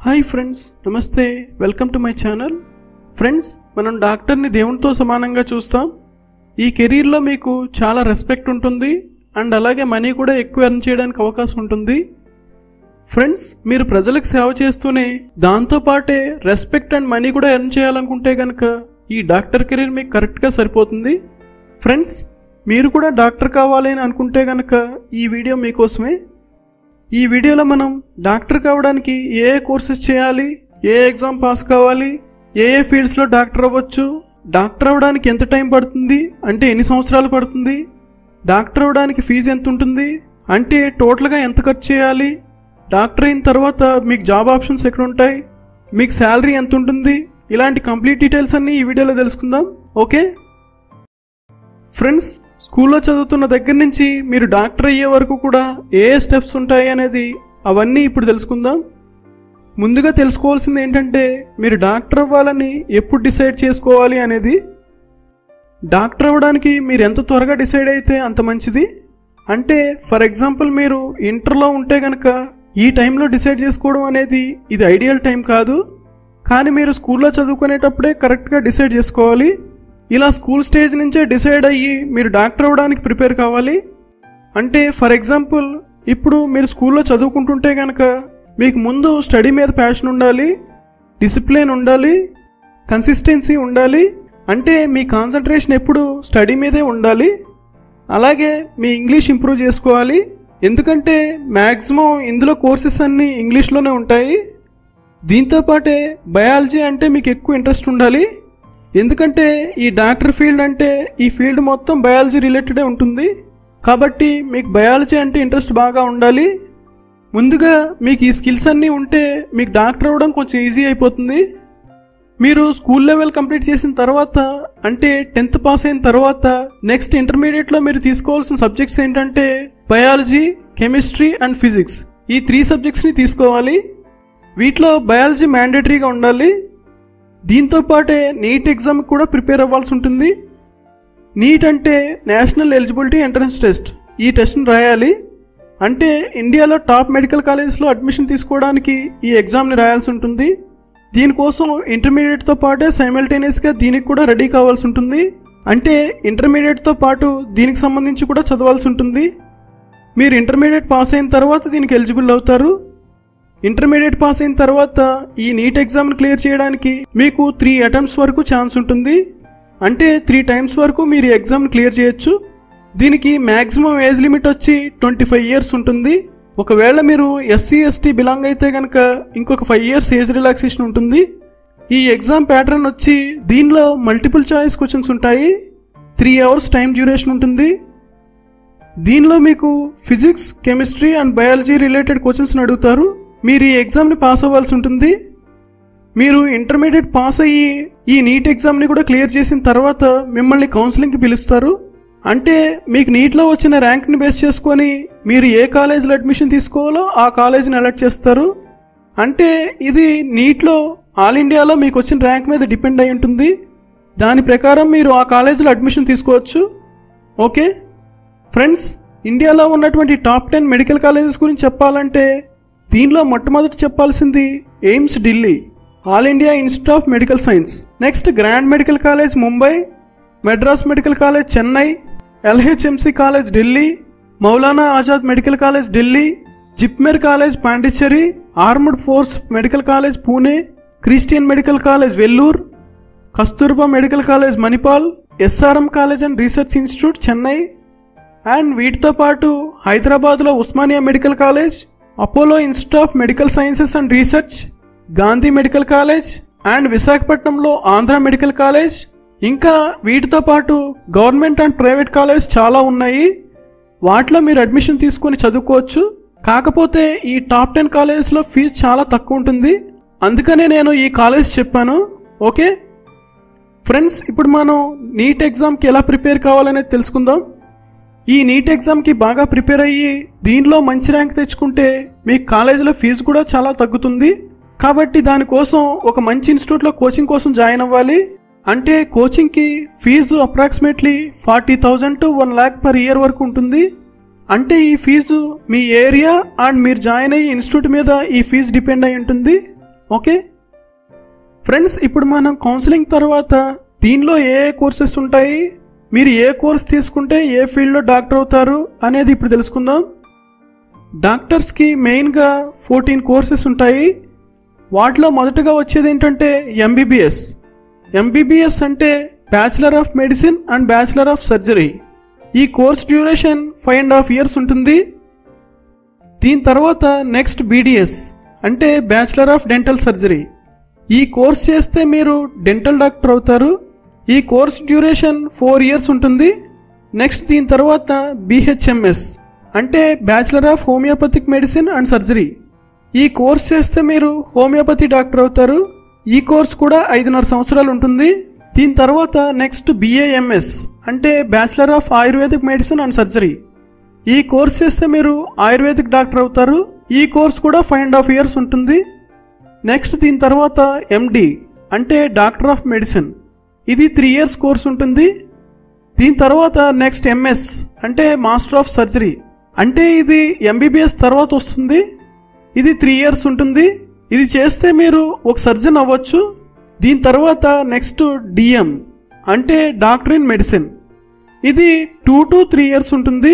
hi friends నమస్తే welcome to my channel friends మనం డాక్టర్ని దేవునితో సమానంగా చూస్తాం ఈ కెరీర్లో మీకు చాలా రెస్పెక్ట్ ఉంటుంది అండ్ అలాగే మనీ కూడా ఎక్కువ ఎర్న్ చేయడానికి అవకాశం ఉంటుంది ఫ్రెండ్స్ మీరు ప్రజలకు సేవ చేస్తూనే దాంతోపాటే రెస్పెక్ట్ అండ్ మనీ కూడా ఎర్న్ చేయాలనుకుంటే కనుక ఈ డాక్టర్ కెరీర్ మీకు కరెక్ట్గా సరిపోతుంది ఫ్రెండ్స్ మీరు కూడా డాక్టర్ కావాలి అని అనుకుంటే కనుక ఈ వీడియో మీకోసమే ఈ వీడియోలో మనం డాక్టర్ కావడానికి ఏ ఏ కోర్సెస్ చేయాలి ఏ ఎగ్జామ్ పాస్ కావాలి ఏ ఏ ఫీల్డ్స్లో డాక్టర్ అవ్వచ్చు డాక్టర్ అవ్వడానికి ఎంత టైం పడుతుంది అంటే ఎన్ని సంవత్సరాలు పడుతుంది డాక్టర్ అవ్వడానికి ఫీజు ఎంత ఉంటుంది అంటే టోటల్గా ఎంత ఖర్చు చేయాలి డాక్టర్ అయిన తర్వాత మీకు జాబ్ ఆప్షన్స్ ఎక్కడ ఉంటాయి మీకు శాలరీ ఎంత ఉంటుంది ఇలాంటి కంప్లీట్ డీటెయిల్స్ అన్నీ ఈ వీడియోలో తెలుసుకుందాం ఓకే ఫ్రెండ్స్ స్కూల్లో చదువుతున్న దగ్గర నుంచి మీరు డాక్టర్ అయ్యే వరకు కూడా ఏ ఏ స్టెప్స్ ఉంటాయి అనేది అవన్నీ ఇప్పుడు తెలుసుకుందాం ముందుగా తెలుసుకోవాల్సింది ఏంటంటే మీరు డాక్టర్ అవ్వాలని ఎప్పుడు డిసైడ్ చేసుకోవాలి అనేది డాక్టర్ అవ్వడానికి మీరు ఎంత త్వరగా డిసైడ్ అయితే అంత మంచిది అంటే ఫర్ ఎగ్జాంపుల్ మీరు ఇంటర్లో ఉంటే కనుక ఈ టైంలో డిసైడ్ చేసుకోవడం అనేది ఇది ఐడియల్ టైం కాదు కానీ మీరు స్కూల్లో చదువుకునేటప్పుడే కరెక్ట్గా డిసైడ్ చేసుకోవాలి ఇలా స్కూల్ స్టేజ్ నుంచే డిసైడ్ అయ్యి మీరు డాక్టర్ అవ్వడానికి ప్రిపేర్ కావాలి అంటే ఫర్ ఎగ్జాంపుల్ ఇప్పుడు మీరు స్కూల్లో చదువుకుంటుంటే కనుక మీకు ముందు స్టడీ మీద ప్యాషన్ ఉండాలి డిసిప్లిన్ ఉండాలి కన్సిస్టెన్సీ ఉండాలి అంటే మీ కాన్సన్ట్రేషన్ ఎప్పుడు స్టడీ మీదే ఉండాలి అలాగే మీ ఇంగ్లీష్ ఇంప్రూవ్ చేసుకోవాలి ఎందుకంటే మ్యాక్సిమం ఇందులో కోర్సెస్ అన్నీ ఇంగ్లీష్లోనే ఉంటాయి దీంతో పాటే బయాలజీ అంటే మీకు ఎక్కువ ఇంట్రెస్ట్ ఉండాలి ఎందుకంటే ఈ డాక్టర్ ఫీల్డ్ అంటే ఈ ఫీల్డ్ మొత్తం బయాలజీ రిలేటెడే ఉంటుంది కాబట్టి మీకు బయాలజీ అంటే ఇంట్రెస్ట్ బాగా ఉండాలి ముందుగా మీకు ఈ స్కిల్స్ అన్నీ ఉంటే మీకు డాక్టర్ అవ్వడం కొంచెం ఈజీ అయిపోతుంది మీరు స్కూల్ లెవెల్ కంప్లీట్ చేసిన తర్వాత అంటే టెన్త్ పాస్ అయిన తర్వాత నెక్స్ట్ ఇంటర్మీడియట్లో మీరు తీసుకోవాల్సిన సబ్జెక్ట్స్ ఏంటంటే బయాలజీ కెమిస్ట్రీ అండ్ ఫిజిక్స్ ఈ త్రీ సబ్జెక్ట్స్ని తీసుకోవాలి వీటిలో బయాలజీ మ్యాండేటరీగా ఉండాలి దీంతో పాటే నీట్ ఎగ్జామ్ కూడా ప్రిపేర్ అవ్వాల్సి ఉంటుంది నీట్ అంటే నేషనల్ ఎలిజిబిలిటీ ఎంట్రన్స్ టెస్ట్ ఈ టెస్ట్ని రాయాలి అంటే ఇండియాలో టాప్ మెడికల్ కాలేజెస్లో అడ్మిషన్ తీసుకోవడానికి ఈ ఎగ్జామ్ని రాయాల్సి ఉంటుంది దీనికోసం ఇంటర్మీడియట్తో పాటే సైమల్టేనియస్గా దీనికి కూడా రెడీ కావాల్సి ఉంటుంది అంటే ఇంటర్మీడియట్తో పాటు దీనికి సంబంధించి కూడా చదవాల్సి ఉంటుంది మీరు ఇంటర్మీడియట్ పాస్ అయిన తర్వాత దీనికి ఎలిజిబుల్ అవుతారు ఇంటర్మీడియట్ పాస్ అయిన తర్వాత ఈ నీట్ ఎగ్జామ్ని క్లియర్ చేయడానికి మీకు త్రీ అటెంప్ట్స్ వరకు ఛాన్స్ ఉంటుంది అంటే త్రీ టైమ్స్ వరకు మీరు ఈ ఎగ్జామ్ని క్లియర్ చేయొచ్చు దీనికి మ్యాక్సిమం ఏజ్ లిమిట్ వచ్చి ట్వంటీ ఫైవ్ ఇయర్స్ ఉంటుంది ఒకవేళ మీరు ఎస్సీ ఎస్టీ బిలాంగ్ అయితే కనుక ఇంకొక ఫైవ్ ఇయర్స్ ఏజ్ రిలాక్సేషన్ ఉంటుంది ఈ ఎగ్జామ్ ప్యాటర్న్ వచ్చి దీనిలో మల్టిపుల్ చాయిస్ క్వశ్చన్స్ ఉంటాయి త్రీ అవర్స్ టైం డ్యూరేషన్ ఉంటుంది దీనిలో మీకు physics chemistry and biology related క్వశ్చన్స్ని అడుగుతారు మీరు ఈ ఎగ్జామ్ని పాస్ అవ్వాల్సి ఉంటుంది మీరు ఇంటర్మీడియట్ పాస్ అయ్యి ఈ నీట్ ఎగ్జామ్ని కూడా క్లియర్ చేసిన తర్వాత మిమ్మల్ని కౌన్సిలింగ్కి పిలుస్తారు అంటే మీకు నీట్లో వచ్చిన ర్యాంక్ని బేస్ చేసుకొని మీరు ఏ కాలేజీలో అడ్మిషన్ తీసుకోవాలో ఆ కాలేజీని అలర్ట్ చేస్తారు అంటే ఇది నీట్లో ఆల్ ఇండియాలో మీకు వచ్చిన ర్యాంక్ మీద డిపెండ్ అయి ఉంటుంది దాని ప్రకారం మీరు ఆ కాలేజీలో అడ్మిషన్ తీసుకోవచ్చు ఓకే ఫ్రెండ్స్ ఇండియాలో ఉన్నటువంటి టాప్ టెన్ మెడికల్ కాలేజెస్ గురించి చెప్పాలంటే దీనిలో మొట్టమొదటి చెప్పాల్సింది AIIMS Delhi all India institute of medical science next grand medical college Mumbai Madras medical college Chennai LHMC college Delhi Maulana Azad medical college Delhi JIPMER college Pondicherry armed force medical college Pune Christian medical college Vellore Kasturba medical college Manipal SRM college and research institute Chennai and వీటితో పాటు హైదరాబాద్లో Osmania medical college Apollo institute of medical sciences and research Gandhi medical college and విశాఖపట్నంలో Andhra medical college ఇంకా వీటితో పాటు government and private college చాలా ఉన్నాయి వాటిలో మీరు అడ్మిషన్ తీసుకొని చదువుకోవచ్చు కాకపోతే ఈ టాప్ టెన్ కాలేజెస్లో ఫీజు చాలా తక్కువ ఉంటుంది అందుకనే నేను ఈ కాలేజ్ చెప్పాను ఓకే ఫ్రెండ్స్ ఇప్పుడు మనం నీట్ ఎగ్జామ్కి ఎలా ప్రిపేర్ కావాలనేది తెలుసుకుందాం ఈ నీట్ ఎగ్జామ్కి బాగా ప్రిపేర్ అయ్యి దీనిలో మంచి ర్యాంక్ తెచ్చుకుంటే మీ కాలేజీలో ఫీజు కూడా చాలా తగ్గుతుంది కాబట్టి దానికోసం ఒక మంచి ఇన్స్టిట్యూట్లో కోచింగ్ కోసం జాయిన్ అవ్వాలి అంటే కోచింగ్కి fee approximately forty thousand to one lakh per year వరకు ఉంటుంది అంటే ఈ ఫీజు మీ ఏరియా అండ్ మీరు జాయిన్ అయ్యే ఇన్స్టిట్యూట్ మీద ఈ ఫీజు డిపెండ్ అయి ఉంటుంది ఓకే ఫ్రెండ్స్ ఇప్పుడు మనం కౌన్సిలింగ్ తర్వాత దీనిలో ఏ ఏ కోర్సెస్ ఉంటాయి మీరు ఏ కోర్స్ తీసుకుంటే ఏ ఫీల్డ్లో డాక్టర్ అవుతారు అనేది ఇప్పుడు తెలుసుకుందాం డాక్టర్స్కి మెయిన్గా ఫోర్టీన్ కోర్సెస్ ఉంటాయి వాటిలో మొదటగా వచ్చేది ఏంటంటే ఎంబీబీఎస్ ఎంబీబీఎస్ అంటే bachelor of medicine and bachelor of surgery ఈ course duration five and half years ఉంటుంది దీని తర్వాత నెక్స్ట్ బీడిఎస్ అంటే బ్యాచిలర్ ఆఫ్ డెంటల్ సర్జరీ ఈ కోర్స్ చేస్తే మీరు డెంటల్ డాక్టర్ అవుతారు ఈ కోర్స్ డ్యూరేషన్ ఫోర్ ఇయర్స్ ఉంటుంది నెక్స్ట్ దీని తర్వాత బిహెచ్ఎంఎస్ అంటే bachelor of homeopathic medicine and surgery ఈ కోర్స్ చేస్తే మీరు హోమియోపతి డాక్టర్ అవుతారు ఈ కోర్స్ కూడా ఐదున్నర సంవత్సరాలు ఉంటుంది దీని తర్వాత నెక్స్ట్ బిఏఎంఎస్ అంటే bachelor of Ayurvedic medicine and surgery ఈ కోర్స్ చేస్తే మీరు ఆయుర్వేదిక్ డాక్టర్ అవుతారు ఈ కోర్స్ కూడా ఫైవ్ అండ్ హాఫ్ ఇయర్స్ ఉంటుంది నెక్స్ట్ దీని తర్వాత ఎండి అంటే డాక్టర్ ఆఫ్ మెడిసిన్ ఇది త్రీ ఇయర్స్ కోర్స్ ఉంటుంది దీని తర్వాత నెక్స్ట్ ఎంఎస్ అంటే మాస్టర్ ఆఫ్ సర్జరీ అంటే ఇది ఎంబీబీఎస్ తర్వాత వస్తుంది ఇది త్రీ ఇయర్స్ ఉంటుంది ఇది చేస్తే మీరు ఒక సర్జన్ అవ్వచ్చు దీని తర్వాత నెక్స్ట్ డిఎం అంటే డాక్టర్ ఇన్ మెడిసిన్ ఇది టూ టు త్రీ ఇయర్స్ ఉంటుంది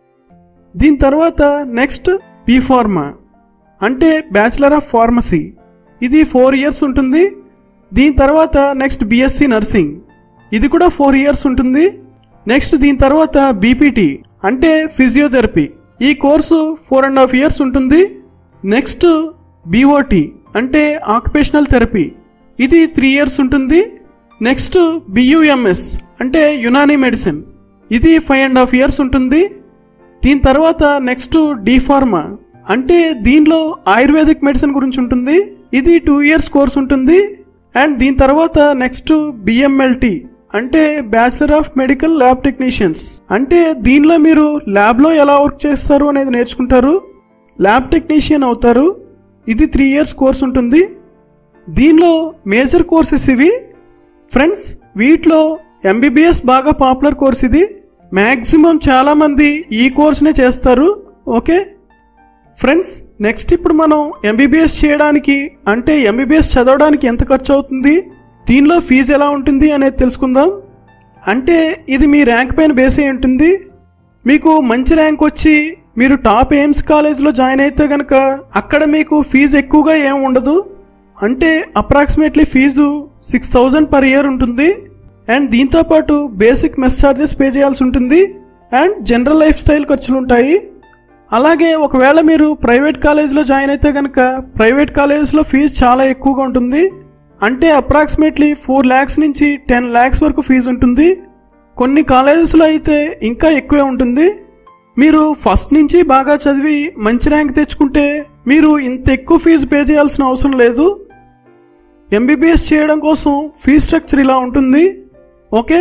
దీని తర్వాత నెక్స్ట్ బీ ఫార్మా అంటే బ్యాచిలర్ ఆఫ్ ఫార్మసీ ఇది ఫోర్ ఇయర్స్ ఉంటుంది దీని తర్వాత నెక్స్ట్ బిఎస్సి నర్సింగ్ ఇది కూడా ఫోర్ ఇయర్స్ ఉంటుంది నెక్స్ట్ దీని తర్వాత బీపీటీ అంటే ఫిజియోథెరపీ ఈ course four and half years ఉంటుంది నెక్స్ట్ బీఓటీ అంటే ఆక్యుపేషనల్ థెరపీ ఇది త్రీ ఇయర్స్ ఉంటుంది నెక్స్ట్ బియుఎంఎస్ అంటే యునానీ మెడిసిన్ ఇది ఫైవ్ అండ్ హాఫ్ ఇయర్స్ ఉంటుంది దీని తర్వాత నెక్స్ట్ డిఫార్మా అంటే దీనిలో ఆయుర్వేదిక్ మెడిసిన్ గురించి ఉంటుంది ఇది టూ ఇయర్స్ కోర్స్ ఉంటుంది అండ్ దీని తర్వాత నెక్స్ట్ బిఎంఎల్టి అంటే bachelor of medical lab technicians అంటే దీనిలో మీరు ల్యాబ్లో ఎలా వర్క్ చేస్తారు అనేది నేర్చుకుంటారు ల్యాబ్ టెక్నీషియన్ అవుతారు ఇది త్రీ ఇయర్స్ కోర్స్ ఉంటుంది దీనిలో మేజర్ కోర్సెస్ ఇవి ఫ్రెండ్స్ వీటిలో ఎంబీబీఎస్ బాగా పాపులర్ కోర్స్ ఇది మ్యాక్సిమం చాలామంది ఈ కోర్స్నే చేస్తారు ఓకే ఫ్రెండ్స్ నెక్స్ట్ ఇప్పుడు మనం ఎంబీబీఎస్ చేయడానికి అంటే ఎంబీబీఎస్ చదవడానికి ఎంత ఖర్చు అవుతుంది దీనిలో ఫీజు ఎలా ఉంటుంది అనేది తెలుసుకుందాం అంటే ఇది మీ ర్యాంక్ పైన బేస్ అయి ఉంటుంది మీకు మంచి ర్యాంక్ వచ్చి మీరు టాప్ ఎయిమ్స్ కాలేజ్లో జాయిన్ అయితే కనుక అక్కడ మీకు ఫీజు ఎక్కువగా ఏం ఉండదు అంటే approximately fee six thousand per year ఉంటుంది అండ్ దీంతో పాటు బేసిక్ మెస్ ఛార్జెస్ పే చేయాల్సి ఉంటుంది అండ్ జనరల్ లైఫ్ స్టైల్ ఖర్చులు ఉంటాయి అలాగే ఒకవేళ మీరు ప్రైవేట్ కాలేజ్లో జాయిన్ అయితే కనుక ప్రైవేట్ కాలేజెస్లో ఫీజు చాలా ఎక్కువగా ఉంటుంది అంటే అప్రాక్సిమేట్లీ ఫోర్ ల్యాక్స్ నుంచి టెన్ ల్యాక్స్ వరకు ఫీజు ఉంటుంది కొన్ని కాలేజెస్లో అయితే ఇంకా ఎక్కువే ఉంటుంది మీరు ఫస్ట్ నుంచి బాగా చదివి మంచి ర్యాంక్ తెచ్చుకుంటే మీరు ఇంత ఎక్కువ ఫీజు పే చేయాల్సిన అవసరం లేదు ఎంబీబీఎస్ చేయడం కోసం ఫీ స్ట్రక్చర్ ఇలా ఉంటుంది ఓకే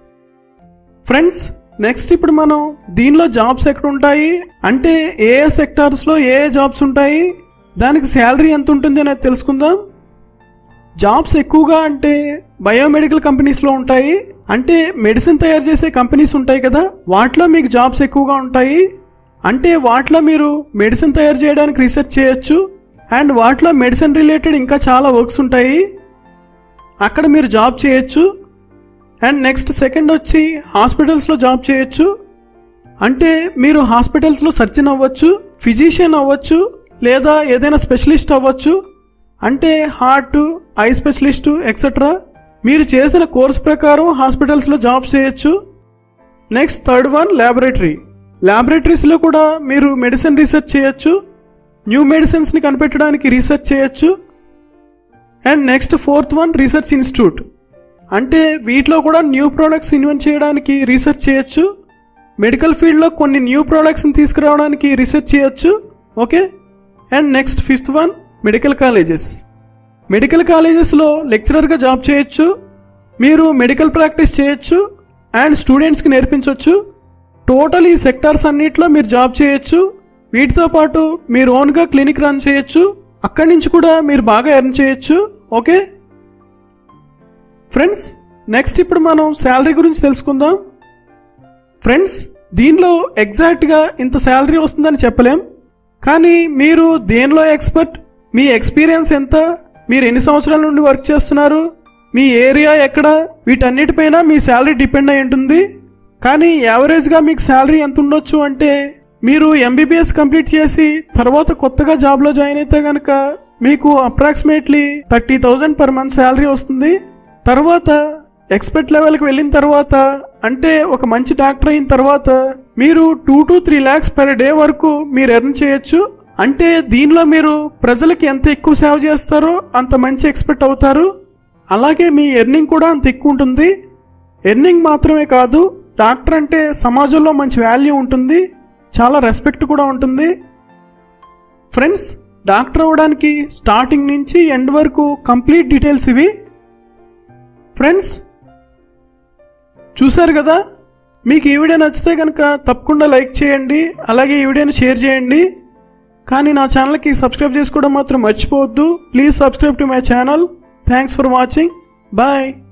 ఫ్రెండ్స్ నెక్స్ట్ ఇప్పుడు మనం దీనిలో జాబ్స్ ఎక్కడ ఉంటాయి అంటే ఏ ఏ సెక్టార్స్లో ఏ ఏ జాబ్స్ ఉంటాయి దానికి శాలరీ ఎంత ఉంటుంది అనేది తెలుసుకుందాం జాబ్స్ ఎక్కువగా అంటే బయోమెడికల్ కంపెనీస్లో ఉంటాయి అంటే మెడిసిన్ తయారు చేసే కంపెనీస్ ఉంటాయి కదా వాటిలో మీకు జాబ్స్ ఎక్కువగా ఉంటాయి అంటే వాటిలో మీరు మెడిసిన్ తయారు చేయడానికి రీసెర్చ్ చేయొచ్చు అండ్ వాటిలో మెడిసిన్ రిలేటెడ్ ఇంకా చాలా వర్క్స్ ఉంటాయి అక్కడ మీరు జాబ్ చేయొచ్చు అండ్ నెక్స్ట్ సెకండ్ వచ్చి హాస్పిటల్స్లో జాబ్ చేయొచ్చు అంటే మీరు హాస్పిటల్స్లో సర్జన్ అవ్వచ్చు ఫిజిషియన్ అవ్వచ్చు లేదా ఏదైనా స్పెషలిస్ట్ అవ్వచ్చు అంటే హార్ట్ ఐ స్పెషలిస్టు ఎక్సెట్రా మీరు చేసిన కోర్స్ ప్రకారం హాస్పిటల్స్లో జాబ్ చేయొచ్చు నెక్స్ట్ థర్డ్ వన్ ల్యాబొరేటరీ ల్యాబొరేటరీస్లో కూడా మీరు మెడిసిన్ రీసెర్చ్ చేయొచ్చు న్యూ మెడిసిన్స్ని కనిపెట్టడానికి రీసెర్చ్ చేయొచ్చు and next fourth one research institute అంటే వీటిలో కూడా న్యూ ప్రోడక్ట్స్ ఇన్వెంట్ చేయడానికి రీసెర్చ్ చేయొచ్చు మెడికల్ ఫీల్డ్లో కొన్ని న్యూ ప్రోడక్ట్స్ని తీసుకురావడానికి రీసెర్చ్ చేయొచ్చు okay and next fifth one medical colleges medical కాలేజెస్లో లెక్చరర్గా జాబ్ చేయొచ్చు మీరు మెడికల్ ప్రాక్టీస్ చేయొచ్చు అండ్ స్టూడెంట్స్కి నేర్పించవచ్చు టోటల్ ఈ సెక్టార్స్ అన్నిట్లో మీరు జాబ్ చేయొచ్చు వీటితో పాటు మీరు ఓన్గా క్లినిక్ రన్ చేయొచ్చు అక్కడి నుంచి కూడా మీరు బాగా ఎర్న్ చేయొచ్చు ఓకే ఫ్రెండ్స్ నెక్స్ట్ ఇప్పుడు మనం శాలరీ గురించి తెలుసుకుందాం ఫ్రెండ్స్ దీనిలో ఎగ్జాక్ట్గా ఇంత శాలరీ వస్తుందని చెప్పలేం కానీ మీరు దేనిలో ఎక్స్పర్ట్ మీ ఎక్స్పీరియన్స్ ఎంత మీరు ఎన్ని సంవత్సరాల నుండి వర్క్ చేస్తున్నారు మీ ఏరియా ఎక్కడ వీటన్నిటిపైన మీ శాలరీ డిపెండ్ అయి ఉంటుంది కానీ యావరేజ్గా మీకు శాలరీ ఎంత ఉండొచ్చు అంటే మీరు ఎంబీబీఎస్ కంప్లీట్ చేసి తర్వాత కొత్తగా జాబ్లో జాయిన్ అయితే కనుక మీకు approximately thirty thousand per month salary వస్తుంది తర్వాత ఎక్స్పర్ట్ లెవెల్కి వెళ్ళిన తర్వాత అంటే ఒక మంచి డాక్టర్ అయిన తర్వాత మీరు two to three lakhs per day వరకు మీరు ఎర్న్ చేయొచ్చు అంటే దీనిలో మీరు ప్రజలకి ఎంత ఎక్కువ సేవ చేస్తారో అంత మంచి ఎక్స్పర్ట్ అవుతారు అలాగే మీ ఎర్నింగ్ కూడా అంత ఎక్కువ ఉంటుంది ఎర్నింగ్ మాత్రమే కాదు డాక్టర్ అంటే సమాజంలో మంచి వాల్యూ ఉంటుంది చాలా రెస్పెక్ట్ కూడా ఉంటుంది ఫ్రెండ్స్ డాక్టర్ అవ్వడానికి స్టార్టింగ్ నుంచి ఎండ్ వరకు కంప్లీట్ డీటెయిల్స్ ఇవి ఫ్రెండ్స్ చూశారు కదా మీకు ఈ వీడియో నచ్చితే కనుక తప్పకుండా లైక్ చేయండి అలాగే ఈ వీడియోని షేర్ చేయండి కానీ నా ఛానల్కి సబ్స్క్రైబ్ చేసుకోవడం మాత్రం మర్చిపోవద్దు please subscribe to my channel thanks for watching bye